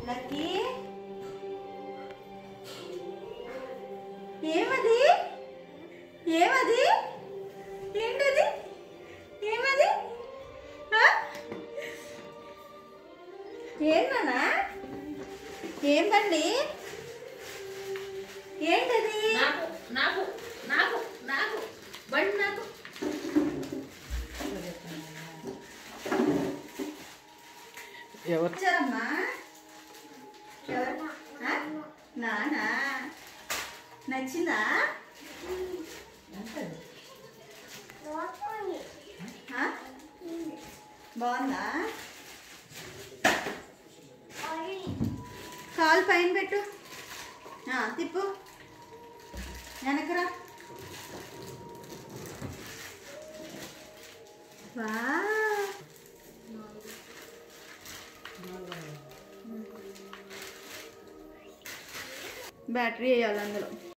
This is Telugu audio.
లక్కీ ఏమది ఏమది ఏంటది ఏమది ఆ? ఏంటన్నా ఏంటండి ఏంటది నాకు నాకు నాకు నాకు బండి నాకు ఎవరు వచ్చారమ్మా ఎవరు ఆ? నానా నచ్చిందా ఆ? బాగుందా కాలు పైన పెట్టు ఆ, తిప్పు వెనకరా వా బ్యాటరీ వేయాలి అందులో